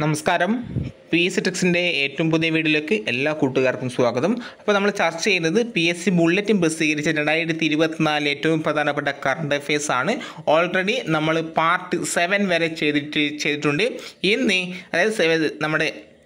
നമസ്കാരം P S C ടെക്സിൻ്റെ ഏറ്റവും പുതിയ വീഡിയോയിലേക്ക് എല്ലാ കൂട്ടുകാർക്കും സ്വാഗതം അപ്പോൾ നമ്മൾ ചർച്ച ചെയ്യുന്നത് പി എസ് സി ബുള്ളറ്റിൻ പ്രസിദ്ധീകരിച്ച രണ്ടായിരത്തി ഇരുപത്തിനാല് ഏറ്റവും പ്രധാനപ്പെട്ട കറണ്ട് അഫയേഴ്സ് ആണ് ഓൾറെഡി നമ്മൾ പാർട്ട് സെവൻ വരെ ചെയ്തിട്ട് ചെയ്തിട്ടുണ്ട് ഇന്ന് അതായത് സെവ- നമ്മുടെ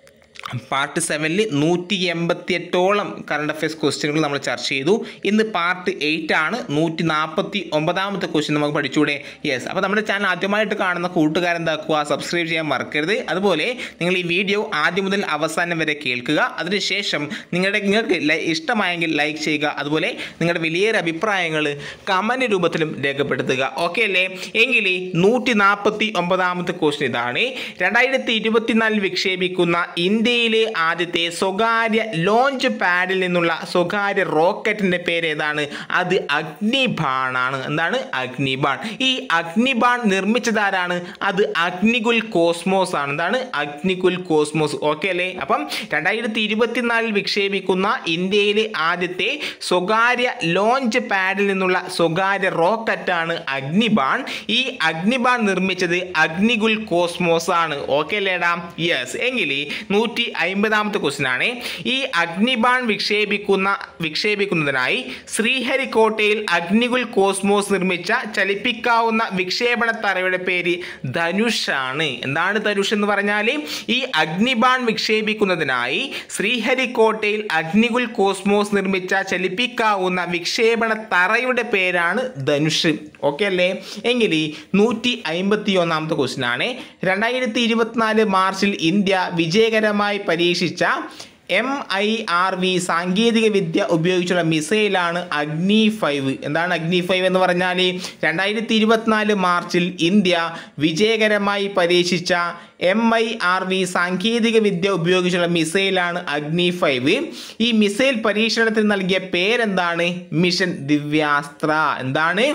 പാർട്ട് സെവനിൽ നൂറ്റി എൺപത്തി എട്ടോളം കറണ്ട് അഫയേഴ്സ് ക്വസ്റ്റ്യനുകൾ നമ്മൾ ചർച്ച ചെയ്തു ഇന്ന് പാർട്ട് എയ്റ്റ് ആണ് നൂറ്റി നാൽപ്പത്തി ഒമ്പതാമത്തെ ക്വസ്റ്റ്യൻ നമുക്ക് പഠിച്ചുകൂടെ യെസ് അപ്പോൾ നമ്മുടെ ചാനൽ ആദ്യമായിട്ട് കാണുന്ന കൂട്ടുകാരെന്താക്കുക സബ്സ്ക്രൈബ് ചെയ്യാൻ മറക്കരുത് അതുപോലെ നിങ്ങൾ ഈ വീഡിയോ ആദ്യം മുതൽ അവസാനം വരെ കേൾക്കുക അതിനുശേഷം നിങ്ങളുടെ നിങ്ങൾക്ക് ലൈ- ഇഷ്ടമായെങ്കിൽ ലൈക്ക് ചെയ്യുക അതുപോലെ നിങ്ങളുടെ വലിയൊരു അഭിപ്രായങ്ങൾ കമൻറ്റ് രൂപത്തിലും രേഖപ്പെടുത്തുക ഓക്കെ അല്ലേ എങ്കിൽ നൂറ്റി നാൽപ്പത്തി ഒമ്പതാമത്തെ ക്വസ്റ്റ്യൻ ഇതാണ് രണ്ടായിരത്തി ഇരുപത്തിനാലിൽ വിക്ഷേപിക്കുന്ന ഇന്ത്യയിലെ ആദ്യത്തെ സ്വകാര്യ ലോഞ്ച് പാഡിൽ നിന്നുള്ള സ്വകാര്യ റോക്കറ്റിന്റെ പേര് ഏതാണ് അത് അഗ്നിബാണാണ് എന്താണ് അഗ്നിബാൺ ഈ അഗ്നിബാൺ നിർമ്മിച്ചതാരാണ് അത് അഗ്നികുൽ കോസ്മോസ് ആണ് എന്താണ് അഗ്നികുൽ കോസ്മോസ് ഓക്കെ അല്ലേ അപ്പം രണ്ടായിരത്തി ഇരുപത്തിനാലിൽ വിക്ഷേപിക്കുന്ന ഇന്ത്യയിലെ ആദ്യത്തെ സ്വകാര്യ ലോഞ്ച് പാഡിൽ നിന്നുള്ള സ്വകാര്യ റോക്കറ്റാണ് അഗ്നിബാൺ ഈ അഗ്നിബാൺ നിർമ്മിച്ചത് അഗ്നികുൽ കോസ്മോസ് ആണ് ഓക്കെ അല്ലേടാ യെസ് എങ്കിൽ നൂറ്റി അമ്പതാമത്തെ ക്വസ്റ്റ്യൻ ആണ് ഈ അഗ്നിബാൺ വിക്ഷേപിക്കുന്ന വിക്ഷേപിക്കുന്നതിനായി ശ്രീഹരിക്കോട്ടയിൽ അഗ്നികുൽ കോസ്മോസ് നിർമ്മിച്ച ചലിപ്പിക്കാവുന്ന വിക്ഷേപണ തറയുടെ പേര് ധനുഷാണ് എന്താണ് ധനുഷ് എന്ന് പറഞ്ഞാൽ ഈ അഗ്നിബാൺ വിക്ഷേപിക്കുന്നതിനായി ശ്രീഹരിക്കോട്ടയിൽ അഗ്നികുൽ കോസ്മോസ് നിർമ്മിച്ച ചലിപ്പിക്കാവുന്ന വിക്ഷേപണ തറയുടെ പേരാണ് ധനുഷ് ഓക്കെ അല്ലേ എങ്കിൽ നൂറ്റി അമ്പത്തി ഒന്നാമത്തെ ക്വസ്റ്റ്യൻ ആണ് രണ്ടായിരത്തി ഇരുപത്തിനാല് മാർച്ചിൽ ഇന്ത്യ വിജയകരമായി പരീക്ഷിച്ച എം ഐ ആർ വി സാങ്കേതിക വിദ്യ ഉപയോഗിച്ചുള്ള മിസൈലാണ് അഗ്നി ഫൈവ് എന്താണ് അഗ്നി ഫൈവ് എന്ന് പറഞ്ഞാൽ രണ്ടായിരത്തി ഇരുപത്തിനാല് മാർച്ചിൽ ഇന്ത്യ വിജയകരമായി പരീക്ഷിച്ച എം ഐ ആർ വി സാങ്കേതിക വിദ്യ ഉപയോഗിച്ചുള്ള മിസൈലാണ് അഗ്നി ഫൈവ് ഈ മിസൈൽ പരീക്ഷണത്തിന് നൽകിയ പേരെന്താണ് മിഷൻ ദിവ്യാസ്ത്ര എന്താണ്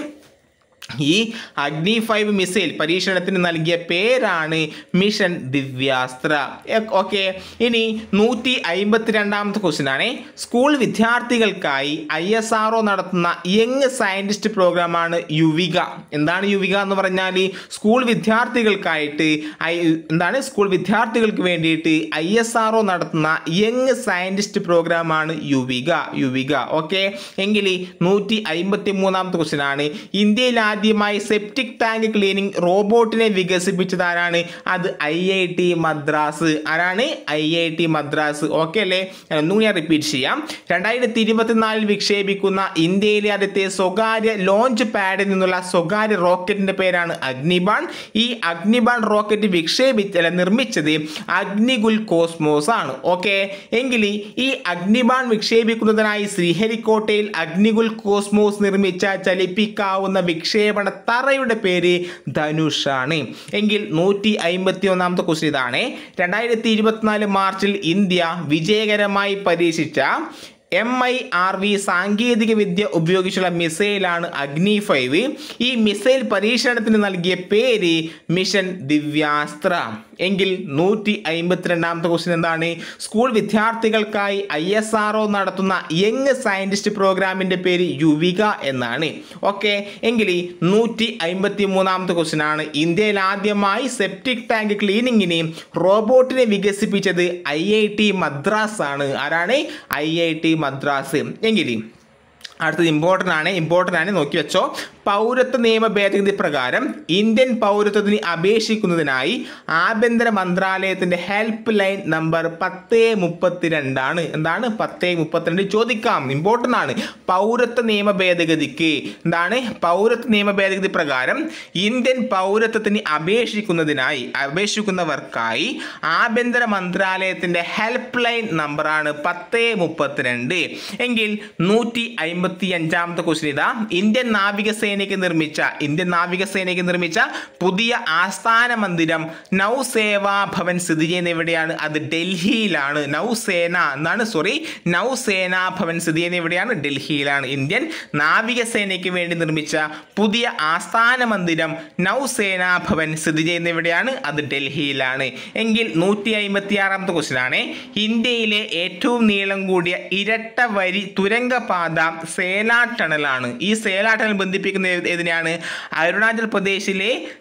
ഈ അഗ്നി ഫൈവ് മിസൈൽ പരീക്ഷണത്തിന് നൽകിയ പേരാണ് മിഷൻ ദിവ്യാസ്ത്ര ഓക്കെ ഇനി നൂറ്റി അമ്പത്തി രണ്ടാമത്തെ ക്വസ്റ്റ്യൻ ആണ് സ്കൂൾ വിദ്യാർത്ഥികൾക്കായി ഐ എസ് ആർ നടത്തുന്ന യങ് സയൻറ്റിസ്റ്റ് പ്രോഗ്രാമാണ് യുവിക എന്താണ് യുവിക എന്ന് പറഞ്ഞാൽ സ്കൂൾ വിദ്യാർത്ഥികൾക്കായിട്ട് ഐ എന്താണ് സ്കൂൾ വിദ്യാർത്ഥികൾക്ക് വേണ്ടിയിട്ട് ഐ എസ് ആർ നടത്തുന്ന യങ് സയൻറ്റിസ്റ്റ് പ്രോഗ്രാമാണ് യുവിക യുവിക ഓക്കെ എങ്കിൽ നൂറ്റി അമ്പത്തി മൂന്നാമത്തെ ക്വസ്റ്റ്യൻ ആണ് ഇന്ത്യയിൽ ആദ്യമായി സെപ്റ്റിക് ടാങ്ക് ക്ലീനിങ് റോബോട്ടിനെ വികസിപ്പിച്ചത് ആരാണ് അത് ഐ ഐ ടി മദ്രാസ് ആരാണ് I I T Madras okay അല്ലേ ഞാൻ ഒന്നും ഞാൻ റിപ്പീറ്റ് ചെയ്യാം രണ്ടായിരത്തി ഇരുപത്തിനാലിൽ വിക്ഷേപിക്കുന്ന ഇന്ത്യയിലെ ആദ്യത്തെ സ്വകാര്യ ലോഞ്ച് പാഡിൽ നിന്നുള്ള സ്വകാര്യ റോക്കറ്റിന്റെ പേരാണ് അഗ്നിബാൺ ഈ അഗ്നിബാൺ റോക്കറ്റ് വിക്ഷേപിച്ച അല്ല, നിർമ്മിച്ചത് അഗ്നികുൽ കോസ്മോസ് ആണ് ഓക്കെ എങ്കിൽ ഈ അഗ്നിബാൺ വിക്ഷേപിക്കുന്നതിനായി ശ്രീഹരിക്കോട്ടയിൽ അഗ്നികുൽ കോസ്മോസ് നിർമ്മിച്ച ചലിപ്പിക്കാവുന്ന വിക്ഷേപണ തറയുടെ പേര് ധനുഷാണ് എങ്കിൽ നൂറ്റി അമ്പത്തി ഒന്നാമത്തെ ക്വസ്റ്റ്യൻ ഇതാണ് രണ്ടായിരത്തി ഇരുപത്തിനാല് മാർച്ചിൽ ഇന്ത്യ വിജയകരമായി പരീക്ഷിച്ച എം ഐ ആർ വി സാങ്കേതിക വിദ്യ ഉപയോഗിച്ചുള്ള മിസൈലാണ് അഗ്നി ഫൈവ് ഈ മിസൈൽ പരീക്ഷണത്തിന് നൽകിയ പേര് മിഷൻ ദിവ്യാസ്ത്ര എങ്കിൽ നൂറ്റി അമ്പത്തിരണ്ടാമത്തെ ക്വസ്റ്റ്യൻ എന്താണ് സ്കൂൾ വിദ്യാർത്ഥികൾക്കായി ഐ എസ് ആർ നടത്തുന്ന യങ് സയൻറ്റിസ്റ്റ് പ്രോഗ്രാമിൻ്റെ പേര് യുവിക എന്നാണ് ഓക്കെ എങ്കിൽ നൂറ്റി അമ്പത്തി മൂന്നാമത്തെ ക്വസ്റ്റ്യൻ ആണ് ഇന്ത്യയിൽ ആദ്യമായി സെപ്റ്റിക് ടാങ്ക് ക്ലീനിങ്ങിന് റോബോട്ടിനെ വികസിപ്പിച്ചത് ഐ ഐ ടി മദ്രാസ് ആണ് ആരാണ് ഐ ഐ ടി മദ്രാസ് എങ്കിൽ അടുത്തത് ഇമ്പോർട്ടൻ്റ് ആണ് ഇമ്പോർട്ടൻ്റ് ആണ് നോക്കി വെച്ചോ പൗരത്വ നിയമ ഭേദഗതി പ്രകാരം ഇന്ത്യൻ പൗരത്വത്തിന് അപേക്ഷിക്കുന്നതിനായി ആഭ്യന്തര മന്ത്രാലയത്തിന്റെ ഹെൽപ്പ് ലൈൻ നമ്പർ പത്ത് മുപ്പത്തിരണ്ടാണ് എന്താണ് പത്ത് മുപ്പത്തിരണ്ട് ചോദിക്കാം ഇമ്പോർട്ടൻ്റ് ആണ് പൗരത്വ നിയമ ഭേദഗതിക്ക് എന്താണ് പൗരത്വ നിയമ ഭേദഗതി പ്രകാരം ഇന്ത്യൻ പൗരത്വത്തിന് അപേക്ഷിക്കുന്നതിനായി അപേക്ഷിക്കുന്നവർക്കായി ആഭ്യന്തര മന്ത്രാലയത്തിന്റെ ഹെൽപ്പ് ലൈൻ നമ്പറാണ് പത്ത് മുപ്പത്തിരണ്ട് എങ്കിൽ നൂറ്റി അമ്പത്തി അഞ്ചാമത്തെ ക്വസ്റ്റ്യൻ ഇതാ ഇന്ത്യൻ നാവികസേനയ്ക്ക് നിർമ്മിച്ച ഇന്ത്യൻ നാവികസേനയ്ക്ക് നിർമ്മിച്ച പുതിയ ആസ്ഥാന മന്ദിരം നൗസേവാ ഭവൻ സ്ഥിതി ചെയ്യുന്ന എവിടെയാണ് അത് ഡൽഹിയിലാണ് നൗസേന എന്താണ് സോറി നൗസേന ഭവൻ സ്ഥിതി ചെയ്യുന്ന എവിടെയാണ് ഡൽഹിയിലാണ് ഇന്ത്യൻ നാവികസേനയ്ക്ക് വേണ്ടി നിർമ്മിച്ച പുതിയ ആസ്ഥാന മന്ദിരം നൗസേന ഭവൻ സ്ഥിതി ചെയ്യുന്ന എവിടെയാണ് അത് ഡൽഹിയിലാണ് എങ്കിൽ നൂറ്റി അമ്പത്തി ആറാമത്തെ ക്വസ്റ്റ്യൻ ആണ് ഇന്ത്യയിലെ ഏറ്റവും നീളം കൂടിയ ഇരട്ട വരി തുരങ്കപാത സേല ടണലാണ് ഈ സേല ടണൽ ബന്ധിപ്പിക്കുന്ന ഏത്- ഏതിനെയാണ് അരുണാചൽ പ്രദേശിലെ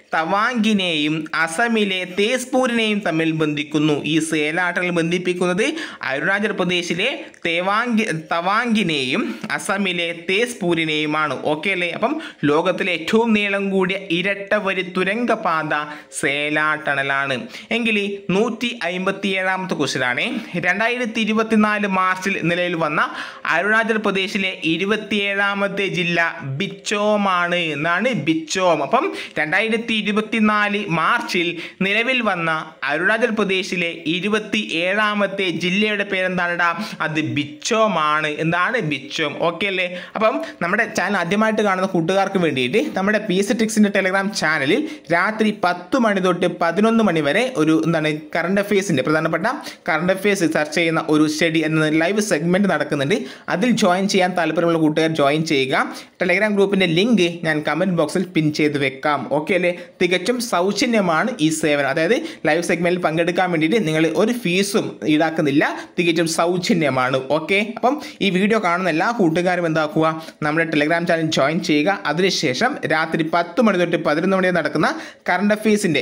തവാങ്കിനെയും അസമിലെ തേസ്പൂരിനെയും തമ്മിൽ ബന്ധിക്കുന്നു ഈ സേലാട്ടണൽ ബന്ധിപ്പിക്കുന്നത് അരുണാചൽ പ്രദേശിലെ തേവാങ്കി തവാങ്കിനെയും അസമിലെ തേസ്പൂരിനെയുമാണ് ഓക്കെ അല്ലേ അപ്പം ലോകത്തിലെ ഏറ്റവും നീളം കൂടിയ ഇരട്ട വരി തുരങ്കപാത സേലാട്ടണലാണ് എങ്കിൽ നൂറ്റി അമ്പത്തി ഏഴാമത്തെ ക്വസ്റ്റ്യനാണ് രണ്ടായിരത്തി ഇരുപത്തിനാല് മാർച്ചിൽ നിലയിൽ വന്ന അരുണാചൽ പ്രദേശിലെ ഇരുപത്തിയേഴാമത്തെ ജില്ല ബിച്ചോമാണ് എന്നാണ് ബിച്ചോം അപ്പം രണ്ടായിരത്തി ഇരുപത്തിനാല് മാർച്ചിൽ നിലവിൽ വന്ന അരുണാചൽ പ്രദേശിലെ ഇരുപത്തി ഏഴാമത്തെ ജില്ലയുടെ പേരെന്താണെടാ അത് ബിച്ചോമാണ് എന്താണ് ബിച്ചോം ഓക്കെ അല്ലേ അപ്പം നമ്മുടെ ചാനൽ ആദ്യമായിട്ട് കാണുന്ന കൂട്ടുകാർക്ക് വേണ്ടിയിട്ട് നമ്മുടെ പി എസ് ടിക്സിൻ്റെ ടെലഗ്രാം ചാനലിൽ രാത്രി പത്ത് മണി തൊട്ട് പതിനൊന്ന് മണി വരെ ഒരു എന്താണ് കറണ്ട് അഫയേഴ്സിൻ്റെ പ്രധാനപ്പെട്ട കറണ്ട് അഫയേഴ്സ് ചർച്ച ചെയ്യുന്ന ഒരു സ്റ്റഡി എന്ന ലൈവ് സെഗ്മെൻറ്റ് നടക്കുന്നുണ്ട് അതിൽ ജോയിൻ ചെയ്യാൻ താല്പര്യമുള്ള കൂട്ടുകാർ ജോയിൻ ചെയ്യുക ടെലഗ്രാം ഗ്രൂപ്പിൻ്റെ ലിങ്ക് ഞാൻ കമൻറ്റ് ബോക്സിൽ പിൻ ചെയ്ത് വെക്കാം ഓക്കെ അല്ലേ തികച്ചും സൗജന്യമാണ് ഈ സേവനം അതായത് ലൈവ് സെഗ്മെൻറ്റിൽ പങ്കെടുക്കാൻ വേണ്ടിയിട്ട് നിങ്ങൾ ഒരു ഫീസും ഈടാക്കുന്നില്ല തികച്ചും സൗജന്യമാണ് ഓക്കെ അപ്പം ഈ വീഡിയോ കാണുന്ന എല്ലാ കൂട്ടുകാരും എന്താക്കുക നമ്മുടെ ടെലഗ്രാം ചാനൽ ജോയിൻ ചെയ്യുക അതിനുശേഷം രാത്രി പത്ത് മണി തൊട്ട് പതിനൊന്ന് മണി വരെ നടക്കുന്ന കറണ്ട് അഫയേഴ്സിൻ്റെ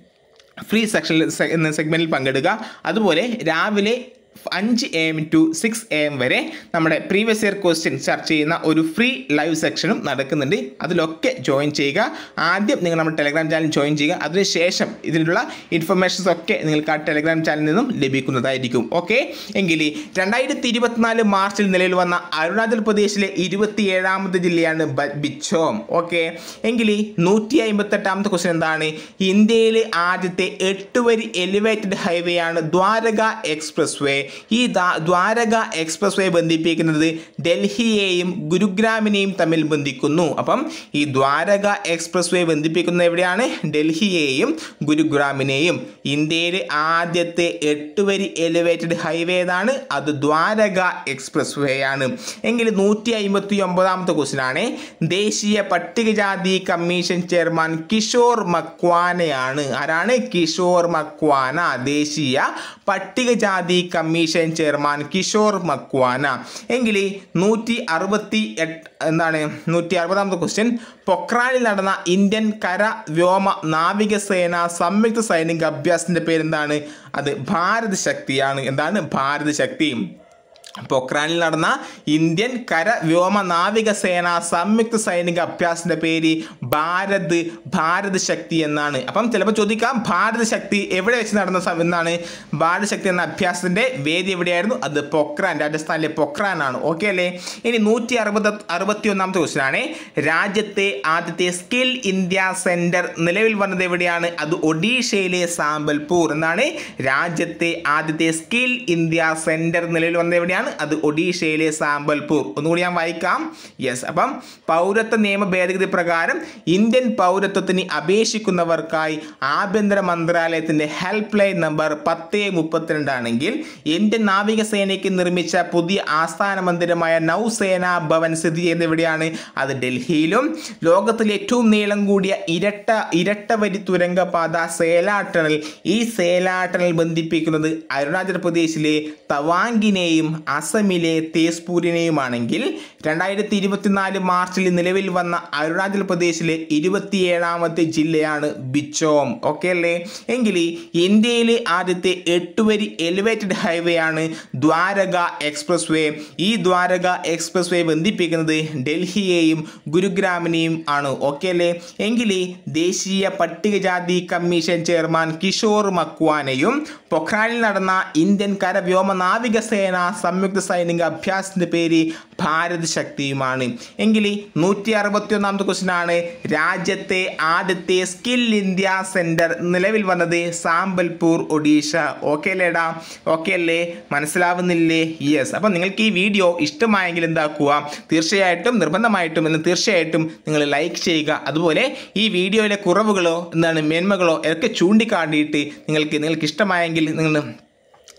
ഫ്രീ സെക്ഷനിൽ സെഗ്മെൻറ്റിൽ പങ്കെടുക്കുക അതുപോലെ രാവിലെ അഞ്ച് A M to six A M വരെ നമ്മുടെ പ്രീവിയസ് ഇയർ ക്വസ്റ്റ്യൻ ചർച്ച ചെയ്യുന്ന ഒരു ഫ്രീ ലൈവ് സെക്ഷനും നടക്കുന്നുണ്ട് അതിലൊക്കെ ജോയിൻ ചെയ്യുക ആദ്യം നിങ്ങൾ നമ്മുടെ ടെലഗ്രാം ചാനൽ ജോയിൻ ചെയ്യുക അതിനുശേഷം ഇതിലുള്ള ഇൻഫർമേഷൻസ് ഒക്കെ നിങ്ങൾക്ക് ആ ടെലഗ്രാം ചാനലിൽ നിന്നും ലഭിക്കുന്നതായിരിക്കും ഓക്കെ എങ്കിൽ രണ്ടായിരത്തി ഇരുപത്തിനാല് മാർച്ചിൽ നിലയിൽ വന്ന അരുണാചൽ പ്രദേശിലെ ഇരുപത്തിയേഴാമത്തെ ജില്ലയാണ് ബ- ബിച്ചോം ഓക്കെ എങ്കിൽ നൂറ്റി അമ്പത്തെട്ടാമത്തെ ക്വസ്റ്റ്യൻ എന്താണ് ഇന്ത്യയിലെ ആദ്യത്തെ എട്ട് വരി എലിവേറ്റഡ് ഹൈവേ ആണ് ദ്വാരക എക്സ്പ്രസ് വേ ഈ ദാ- ദ്വാരക എക്സ്പ്രസ് വേ ബന്ധിപ്പിക്കുന്നത് ഡൽഹിയെയും ഗുരുഗ്രാമിനെയും തമ്മിൽ ബന്ധിക്കുന്നു അപ്പം ഈ ദ്വാരക എക്സ്പ്രസ് വേ ബന്ധിപ്പിക്കുന്നത് എവിടെയാണ് ഡൽഹിയെയും ഗുരുഗ്രാമിനെയും ഇന്ത്യയിലെ ആദ്യത്തെ എട്ട് വരി എലിവേറ്റഡ് ഹൈവേ ഏതാണ് അത് ദ്വാരക എക്സ്പ്രസ് വേ ആണ് എങ്കിൽ നൂറ്റി അമ്പത്തി ഒമ്പതാമത്തെ ക്വസ്റ്റ്യൻ ആണ് ദേശീയ പട്ടികജാതി കമ്മീഷൻ ചെയർമാൻ കിഷോർ മക്വാനയാണ് ആരാണ് കിഷോർ മക്വാന ദേശീയ പട്ടികജാതി കമ്മീഷൻ ചെയർമാൻ കിഷോർ മക്വാന എങ്കിൽ നൂറ്റി അറുപത്തി എട്ട് എന്താണ് നൂറ്റി അറുപതാമത്തെ ക്വസ്റ്റ്യൻ പൊക്രാനിൽ നടന്ന ഇന്ത്യൻ കര വ്യോമ നാവികസേന സംയുക്ത സൈനിക അഭ്യാസത്തിന്റെ പേരെന്താണ് അത് ഭാരത് ശക്തിയാണ് എന്താണ് ഭാരത് ശക്തി പൊക്രാനിൽ നടന്ന ഇന്ത്യൻ കര വ്യോമ നാവിക സേന സംയുക്ത സൈനിക അഭ്യാസത്തിന്റെ പേര് ഭാരത് ഭാരത് ശക്തി എന്നാണ് അപ്പം ചിലപ്പോൾ ചോദിക്കാം ഭാരത് ശക്തി എവിടെ വെച്ച് നടന്ന സം- എന്നാണ് ഭാരത് ശക്തി എന്ന അഭ്യാസത്തിന്റെ വേദി എവിടെയായിരുന്നു അത് പൊക്രാൻ രാജസ്ഥാനിലെ പൊക്രാൻ ആണ് ഓക്കെ അല്ലേ ഇനി നൂറ്റി അറുപത് അറുപത്തി ഒന്നാമത്തെ ക്വസ്റ്റൻ ആണ് രാജ്യത്തെ ആദ്യത്തെ സ്കിൽ ഇന്ത്യ സെന്റർ നിലവിൽ വന്നത് എവിടെയാണ് അത് ഒഡീഷയിലെ സാമ്പൽപൂർ എന്നാണ് രാജ്യത്തെ ആദ്യത്തെ സ്കിൽ ഇന്ത്യ സെന്റർ നിലവിൽ വന്നത് എവിടെയാണ് അത് ഒഡീഷയിലെ സാമ്പൽപൂർ ഒന്നുകൂടി ഞാൻ വായിക്കാം യെസ് അപ്പം പൗരത്വ നിയമ ഭേദഗതി പ്രകാരം ഇന്ത്യൻ പൗരത്വത്തിന് അപേക്ഷിക്കുന്നവർക്കായി ആഭ്യന്തര മന്ത്രാലയത്തിന്റെ ഹെൽപ്പ് ലൈൻ നമ്പർ പത്ത് മുപ്പത്തിരണ്ട് ആണെങ്കിൽ ഇന്ത്യൻ നാവികസേനയ്ക്ക് നിർമ്മിച്ച പുതിയ ആസ്ഥാന മന്ദിരമായ നൗസേന ഭവൻ സ്ഥിതി ചെയ്യുന്നത് എവിടെയാണ് അത് ഡൽഹിയിലും ലോകത്തിലെ ഏറ്റവും നീളം കൂടിയ ഇരട്ട ഇരട്ട വരി തുരങ്കപാത സേലാട്ടണൽ ഈ സേലാട്ടണൽ ബന്ധിപ്പിക്കുന്നത് അരുണാചൽ പ്രദേശിലെ തവാങ്കിനെയും അസമിലെ തേസ്പൂരിനെയുമാണെങ്കിൽ രണ്ടായിരത്തി ഇരുപത്തിനാല് മാർച്ചിൽ നിലവിൽ വന്ന അരുണാചൽ പ്രദേശിലെ ഇരുപത്തിയേഴാമത്തെ ജില്ലയാണ് ബിച്ചോം ഓക്കെ അല്ലേ എങ്കിൽ ഇന്ത്യയിലെ ആദ്യത്തെ എട്ടുവരി എലിവേറ്റഡ് ഹൈവേ ആണ് ദ്വാരക എക്സ്പ്രസ് വേ ഈ ദ്വാരക എക്സ്പ്രസ് വേ ബന്ധിപ്പിക്കുന്നത് ഡൽഹിയെയും ഗുരുഗ്രാമിനെയും ആണ് ഓക്കെ അല്ലേ എങ്കിൽ ദേശീയ പട്ടികജാതി കമ്മീഷൻ ചെയർമാൻ കിഷോർ മക്വാനയും പൊഖ്രാനിൽ നടന്ന ഇന്ത്യൻ കര വ്യോമ നാവികസേന സംയുക്ത സൈനിക അഭ്യാസത്തിന്റെ പേര് ഭാരത് ശക്തിയുമാണ് എങ്കിൽ നൂറ്റി അറുപത്തി ഒന്നാമത്തെ ക്വസ്റ്റ്യൻ ആണ് രാജ്യത്തെ ആദ്യത്തെ സ്കിൽ ഇന്ത്യ സെന്റർ നിലവിൽ വന്നത് സാമ്പൽപൂർ ഒഡീഷ ഓക്കെ അല്ലേടാ ഓക്കെ അല്ലേ മനസ്സിലാവുന്നില്ലേ യെസ് അപ്പം നിങ്ങൾക്ക് ഈ വീഡിയോ ഇഷ്ടമായെങ്കിൽ എന്താക്കുക തീർച്ചയായിട്ടും നിർബന്ധമായിട്ടും എന്ന് തീർച്ചയായിട്ടും നിങ്ങൾ ലൈക്ക് ചെയ്യുക അതുപോലെ ഈ വീഡിയോയിലെ കുറവുകളോ എന്താണ് മേന്മകളോ ഒക്കെ ചൂണ്ടിക്കാട്ടിയിട്ട് നിങ്ങൾക്ക് നിങ്ങൾക്ക് ഇഷ്ടമായെങ്കിൽ നിങ്ങൾ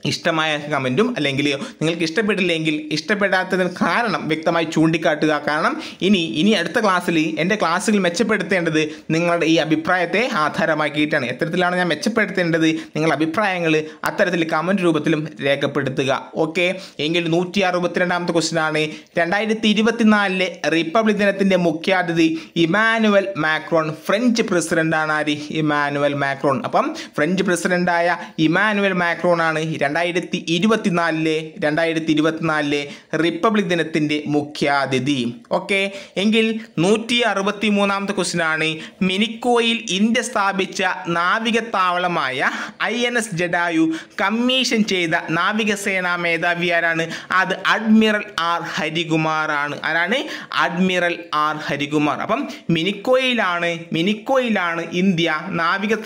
ഇഷ്ടമായ കമൻറ്റും അല്ലെങ്കിൽ നിങ്ങൾക്ക് ഇഷ്ടപ്പെട്ടില്ലെങ്കിൽ ഇഷ്ടപ്പെടാത്തതിന് കാരണം വ്യക്തമായി ചൂണ്ടിക്കാട്ടുക കാരണം ഇനി ഇനി അടുത്ത ക്ലാസ്സിൽ എൻ്റെ ക്ലാസ്സുകൾ മെച്ചപ്പെടുത്തേണ്ടത് നിങ്ങളുടെ ഈ അഭിപ്രായത്തെ ആധാരമാക്കിയിട്ടാണ് എത്തരത്തിലാണ് ഞാൻ മെച്ചപ്പെടുത്തേണ്ടത് നിങ്ങളുടെ അഭിപ്രായങ്ങൾ അത്തരത്തിൽ കമൻറ്റ് രൂപത്തിലും രേഖപ്പെടുത്തുക ഓക്കെ എങ്കിൽ നൂറ്റി അറുപത്തിരണ്ടാമത്തെ ക്വസ്റ്റ്യൻ ആണ് രണ്ടായിരത്തി ഇരുപത്തിനാലിലെ റിപ്പബ്ലിക് ദിനത്തിൻ്റെ മുഖ്യാതിഥി ഇമാനുവൽ മാക്രോൺ ഫ്രഞ്ച് പ്രസിഡന്റാണ് ആര് ഇമാനുവൽ മാക്രോൺ അപ്പം ഫ്രഞ്ച് പ്രസിഡന്റായ ഇമാനുവൽ മാക്രോൺ ആണ് രണ്ടായിരത്തി ഇരുപത്തിനാലിലെ രണ്ടായിരത്തി ഇരുപത്തിനാലിലെ റിപ്പബ്ലിക് ദിനത്തിൻ്റെ മുഖ്യാതിഥി ഓക്കെ എങ്കിൽ നൂറ്റി അറുപത്തി മൂന്നാമത്തെ ക്വസ്റ്റ്യൻ ആണ് മിനിക്കോയിൽ ഇന്ത്യ സ്ഥാപിച്ച നാവികത്താവളമായ I N S Jatayu commission ചെയ്ത നാവികസേനാ മേധാവി ആരാണ് അത് അഡ്മിറൽ ആർ ഹരികുമാർ ആണ് ആരാണ് അഡ്മിറൽ ആർ ഹരികുമാർ അപ്പം മിനിക്കോയിലാണ് മിനിക്കോയിലാണ് ഇന്ത്യ നാവിക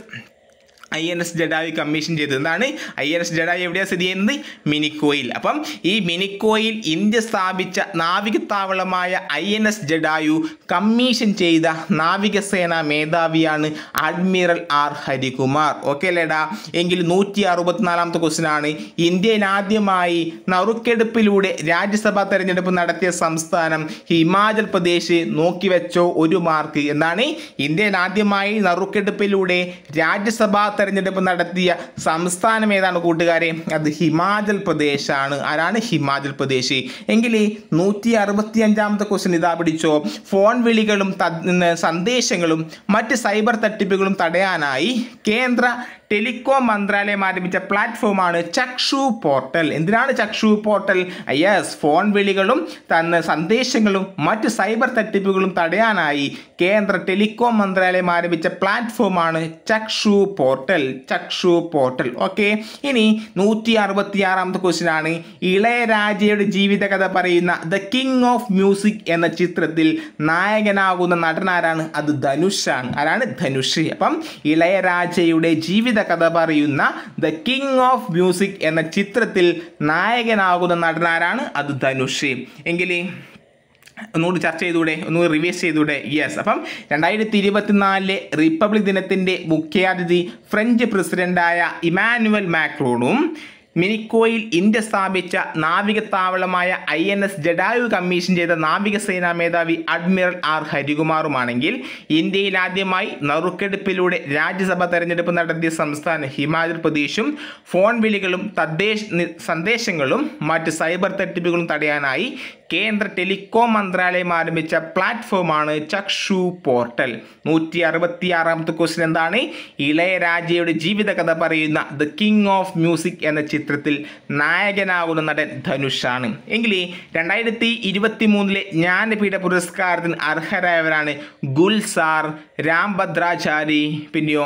I N S Jatayu commission ചെയ്തത് എന്താണ് ഐ എൻ എസ് ജഡായു എവിടെയാണ് സ്ഥിതി ചെയ്യുന്നത് മിനിക്കോയിൽ അപ്പം ഈ മിനിക്കോയിൽ ഇന്ത്യ സ്ഥാപിച്ച നാവികത്താവളമായ I N S Jatayu commission ചെയ്ത നാവികസേന മേധാവിയാണ് അഡ്മിറൽ ആർ ഹരികുമാർ ഓക്കെ അല്ലേടാ എങ്കിൽ നൂറ്റി അറുപത്തിനാലാമത്തെ ക്വസ്റ്റ്യൻ ആണ് ഇന്ത്യയിൽ ആദ്യമായി നറുക്കെടുപ്പിലൂടെ രാജ്യസഭാ തെരഞ്ഞെടുപ്പ് നടത്തിയ സംസ്ഥാനം ഹിമാചൽ പ്രദേശ് നോക്കിവെച്ചോ ഒരു മാർക്ക് എന്താണ് ഇന്ത്യയിൽ ആദ്യമായി നറുക്കെടുപ്പിലൂടെ രാജ്യസഭാ തെരഞ്ഞെടുപ്പ് നടത്തിയ സംസ്ഥാനം ഏതാണ് കൂട്ടുകാരെ അത് ഹിമാചൽ പ്രദേശാണ് ആരാണ് ഹിമാചൽ പ്രദേശ് എങ്കിൽ നൂറ്റി അറുപത്തി അഞ്ചാമത്തെ ക്വസ്റ്റ്യൻ ഇതാ പിടിച്ചോ ഫോൺ വിളികളും ത- സന്ദേശങ്ങളും മറ്റ് സൈബർ തട്ടിപ്പുകളും തടയാനായി കേന്ദ്ര ടെലികോം മന്ത്രാലയം ആരംഭിച്ച പ്ലാറ്റ്ഫോമാണ് ചക്ഷു പോർട്ടൽ എന്തിനാണ് ചക്ഷു പോർട്ടൽ യെസ് ഫോൺ വിളികളും തന്ന സന്ദേശങ്ങളും മറ്റ് സൈബർ തട്ടിപ്പുകളും തടയാനായി കേന്ദ്ര ടെലികോം മന്ത്രാലയം ആരംഭിച്ച പ്ലാറ്റ്ഫോമാണ് Chakshu portal Chakshu portal okay ഇനി നൂറ്റി അറുപത്തി ആറാമത്തെ ക്വസ്റ്റ്യൻ ആണ് ഇളയരാജയുടെ ജീവിതകഥ പറയുന്ന ദ കിങ് ഓഫ് മ്യൂസിക് എന്ന ചിത്രത്തിൽ നായകനാകുന്ന നടനാരാണ് അത് ധനുഷാണ് ആരാണ് ധനുഷ് അപ്പം ഇളയരാജയുടെ ജീവിതകഥ പറയുന്ന ദ കിങ് ഓഫ് മ്യൂസിക് എന്ന ചിത്രത്തിൽ നായകനാകുന്ന നടനാരാണ് അത് ധനുഷ് എങ്കിൽ ഒന്നുകൂടി ചർച്ച ചെയ്തൂടെ ഒന്നുകൂടി റിവൈസ് ചെയ്തൂടെ യെസ് അപ്പം രണ്ടായിരത്തി ഇരുപത്തിനാലിലെ റിപ്പബ്ലിക് ദിനത്തിൻ്റെ മുഖ്യാതിഥി ഫ്രഞ്ച് പ്രസിഡന്റായ ഇമാനുവൽ മാക്രോണും മിനിക്കോയിൽ ഇന്ത്യ സ്ഥാപിച്ച നാവികത്താവളമായ I N S Jatayu commission ചെയ്ത നാവികസേനാ മേധാവി അഡ്മിറൽ ആർ ഹരികുമാറുമാണെങ്കിൽ ഇന്ത്യയിൽ ആദ്യമായി നറുക്കെടുപ്പിലൂടെ രാജ്യസഭ തെരഞ്ഞെടുപ്പ് നടത്തിയ സംസ്ഥാനം ഹിമാചൽ പ്രദേശും ഫോൺ വിളികളും തദ്ദേശ നി- സന്ദേശങ്ങളും മറ്റ് സൈബർ തട്ടിപ്പുകളും തടയാനായി കേന്ദ്ര ടെലികോം മന്ത്രാലയം ആരംഭിച്ച പ്ലാറ്റ്ഫോമാണ് ചക്ഷു പോർട്ടൽ നൂറ്റി അറുപത്തി ആറാമത്തെ ക്വസ്റ്റ്യൻ എന്താണ് ഇളയരാജയുടെ ജീവിതകഥ പറയുന്ന ദ കിങ് ഓഫ് മ്യൂസിക് എന്ന ചിത്രത്തിൽ നായകനാകുന്ന നടൻ ധനുഷാണ് എങ്കിൽ രണ്ടായിരത്തി ഇരുപത്തി മൂന്നിലെ ജ്ഞാനപീഠ പുരസ്കാരത്തിന് അർഹരായവരാണ് ഗുൽസാർ രാംഭദ്രാചാരി പിന്നെയോ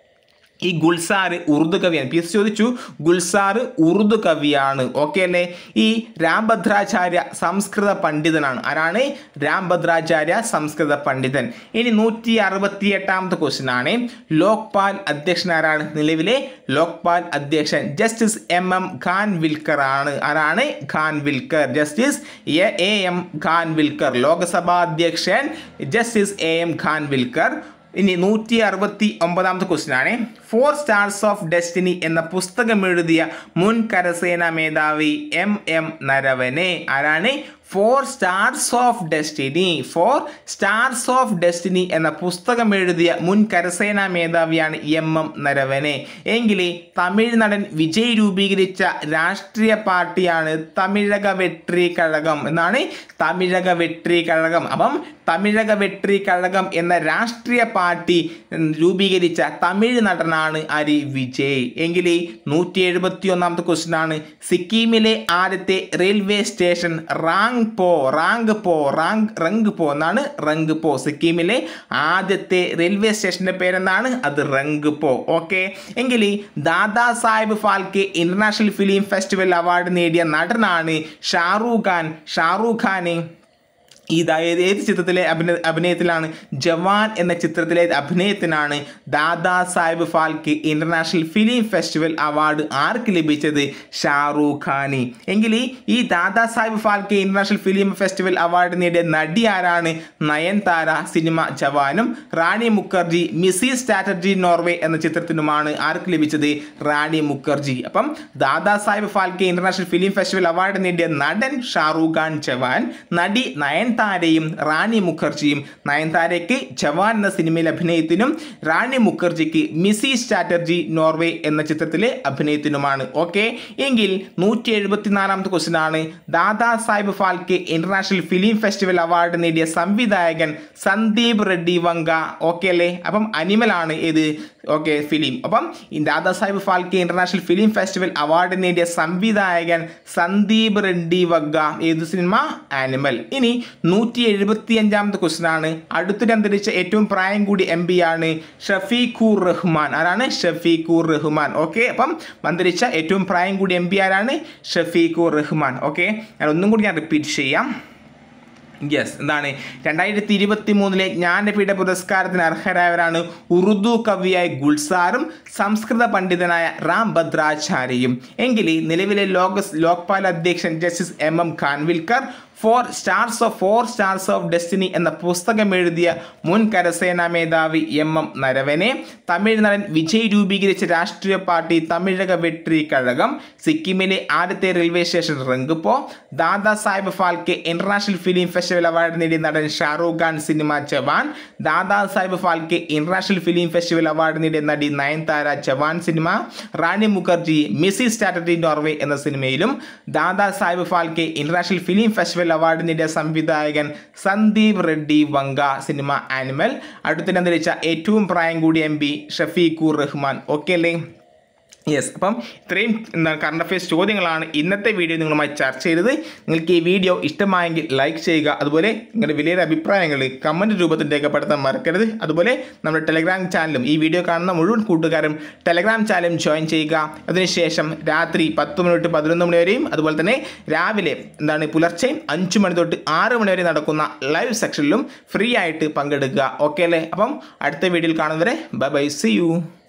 ഈ ഗുൽസാർ ഉറുദു കവിയാണ് പി എസ് ചോദിച്ചു ഗുൽസാർ ഉറുദു കവിയാണ് ഓക്കെ അല്ലേ ഈ രാംഭദ്രാചാര്യ സംസ്കൃത പണ്ഡിതനാണ് ആരാണ് രാംഭദ്രാചാര്യ സംസ്കൃത പണ്ഡിതൻ ഇനി നൂറ്റി അറുപത്തി എട്ടാമത്തെ ക്വസ്റ്റ്യൻ ആണ് ലോക്പാൽ അധ്യക്ഷൻ ആരാണ് നിലവിലെ ലോക്പാൽ അധ്യക്ഷൻ justice M M Khanwilkar ആണ് ആരാണ് Khanwilkar justice A A M Khanwilkar Lok Sabha അധ്യക്ഷൻ justice A M Khanwilkar ഇനി നൂറ്റി അറുപത്തി ഒമ്പതാമത്തെ ക്വസ്റ്റ്യൻ ആണ് ഫോർ സ്റ്റാർസ് ഓഫ് ഡെസ്റ്റിനി എന്ന പുസ്തകം എഴുതിയ മുൻ കരസേനാ മേധാവി എം എം നരവനെ ആരാണ് four stars of destiny four stars of destiny എന്ന പുസ്തകം എഴുതിയ മുൻ കരസേനാ മേധാവിയാണ് എം എം നരവനെ എങ്കിൽ തമിഴ് നടൻ വിജയ് രൂപീകരിച്ച രാഷ്ട്രീയ പാർട്ടിയാണ് തമിഴക വെട്രി കഴകം എന്നാണ് തമിഴക വെട്രി കഴകം അപ്പം തമിഴക വെട്രി കഴകം എന്ന രാഷ്ട്രീയ പാർട്ടി ഉം, രൂപീകരിച്ച തമിഴ് നടനാണ് ആര് വിജയ് എങ്കിൽ നൂറ്റി എഴുപത്തി ഒന്നാമത്തെ ക്വസ്റ്റ്യൻ ആണ് സിക്കിമിലെ ആദ്യത്തെ railway station Rangpo Rangpo Rang Rangpo എന്നാണ് റങ്ക് പോ സിക്കിമിലെ ആദ്യത്തെ റെയിൽവേ സ്റ്റേഷന്റെ പേരെന്താണ് അത് റങ്ക് പോ ഓക്കെ എങ്കിൽ Dada Saheb Phalke international film festival award നേടിയ നടനാണ് ഷാറൂഖ് ഖാൻ ഷാറൂഖ് ഖാന് ഇത് ഏത് ഏത് ചിത്രത്തിലെ അഭിനയ അഭിനയത്തിലാണ് ജവാൻ എന്ന ചിത്രത്തിലെ അഭിനയത്തിനാണ് Dada Saheb Phalke international film festival award ആർക്ക് ലഭിച്ചത് ഷാറൂഖ് ഖാനി എങ്കിൽ ഈ- ഈ Dada Saheb Phalke international film festival award നേടിയ നടി ആരാണ് നയൻതാര സിനിമ ജവാനും റാണി മുഖർജി മിസി സ്ട്രാറ്റജി നോർവേ എന്ന ചിത്രത്തിനുമാണ് ആർക്ക് ലഭിച്ചത് റാണി മുഖർജി അപ്പം Dada Saheb Phalke international film festival award നേടിയ നടൻ ഷാറൂഖ് ഖാൻ ജവാൻ നടി നയൻതാരയും റാണി മുഖർജിയും നയൻതാരയ്ക്ക് ജവാൻ എന്ന സിനിമയിലെ അഭിനയത്തിനും റാണി മുഖർജിക്ക് മിസി സ്ട്രാറ്റജി നോർവേ എന്ന ചിത്രത്തിലെ അഭിനയത്തിനുമാണ് ഓക്കെ എങ്കിൽ നൂറ്റി എഴുപത്തിനാലാമത്തെ ക്വസ്റ്റ്യൻ ആണ് Dada Saheb Phalke international film festival award നേടിയ സംവിധായകൻ സന്ദീപ് റെഡ്ഡി വങ്ക ഓക്കെ അല്ലേ അപ്പം അനിമൽ ആണ് ഇത് ഓക്കെ ഫിലിം അപ്പം ഈ Dada Saheb Phalke international film festival award നേടിയ സംവിധായകൻ സന്ദീപ് റെഡ്ഡി വഗ്ഗ ഏത് സിനിമ ആനിമൽ ഇനി നൂറ്റി എഴുപത്തി അഞ്ചാമത്തെ ക്വസ്റ്റൻ ആണ് അടുത്തിടെ അന്തരിച്ച ഏറ്റവും പ്രായം കൂടി എം പി ആണ് ഷഫീഖുർ റഹ്മാൻ ആരാണ് ഷഫീഖുർ റഹ്മാൻ ഓക്കെ അപ്പം അന്തരിച്ച ഏറ്റവും പ്രായം കൂടി എം പി ആരാണ് ഷഫീഖുർ റഹ്മാൻ ഓക്കെ ഞാൻ ഒന്നും കൂടി ഞാൻ റിപ്പീറ്റ് ചെയ്യാം യെസ് എന്താണ് രണ്ടായിരത്തി ഇരുപത്തി മൂന്നിലെ ജ്ഞാനപീഠ പുരസ്കാരത്തിന് അർഹരായവരാണ് ഉറുദു കവിയായ ഗുൽസാറും സംസ്കൃത പണ്ഡിതനായ റാം ഭദ്രാചാര്യയും എങ്കിൽ നിലവിലെ ലോക ലോക്പാൽ അധ്യക്ഷൻ justice M M Khanwilkar four stars of four stars of destiny എന്ന പുസ്തകം എഴുതിയ മുൻ കരസേനാ മേധാവി എം എം നരവനെ തമിഴ് നടൻ വിജയ് രൂപീകരിച്ച രാഷ്ട്രീയ പാർട്ടി തമിഴക വെട്രി കഴകം സിക്കിമിലെ ആദ്യത്തെ railway station Rangpo Dada Saheb Phalke international film festival award നേടിയ നടൻ ഷാറൂഖ് ഖാൻ സിനിമ Jawan Dada Saheb Phalke international film festival award നേടിയ നടി നയൻതാര ജവാൻ സിനിമ റാണി മുഖർജി മിസി സ്ട്രാറ്റജി നോർവേ എന്ന സിനിമയിലും Dada Saheb Phalke international film festival award നേടിയ സംവിധായകൻ സന്ദീപ് റെഡ്ഡി വങ്ക സിനിമ ആനിമൽ അടുത്തിടെ അന്തരിച്ച ഏറ്റവും പ്രായം കൂടിയ M P Shafiqur Rahman okay അല്ലേ യെസ് അപ്പം ഇത്രയും എന്താണ് കറണ്ട് അഫയേഴ്സ് ചോദ്യങ്ങളാണ് ഇന്നത്തെ വീഡിയോ നിങ്ങളുമായി ചർച്ച ചെയ്തത് നിങ്ങൾക്ക് ഈ വീഡിയോ ഇഷ്ടമായെങ്കിൽ ലൈക്ക് ചെയ്യുക അതുപോലെ നിങ്ങളുടെ വിലയേറെ അഭിപ്രായങ്ങൾ കമൻറ്റ് രൂപത്തിൽ രേഖപ്പെടുത്താൻ മറക്കരുത് അതുപോലെ നമ്മുടെ ടെലഗ്രാം ചാനലും ഈ വീഡിയോ കാണുന്ന മുഴുവൻ കൂട്ടുകാരും ടെലഗ്രാം ചാനലും ജോയിൻ ചെയ്യുക അതിനുശേഷം രാത്രി പത്ത് മണി തൊട്ട് പതിനൊന്ന് മണി വരെയും അതുപോലെ തന്നെ രാവിലെ എന്താണ് പുലർച്ചെ അഞ്ച് മണി തൊട്ട് ആറ് മണി വരെ നടക്കുന്ന ലൈവ് സെക്ഷനിലും ഫ്രീ ആയിട്ട് പങ്കെടുക്കുക ഓക്കെ അല്ലേ അപ്പം അടുത്ത വീഡിയോയിൽ കാണുന്നവരെ ബൈ ബൈ സി യു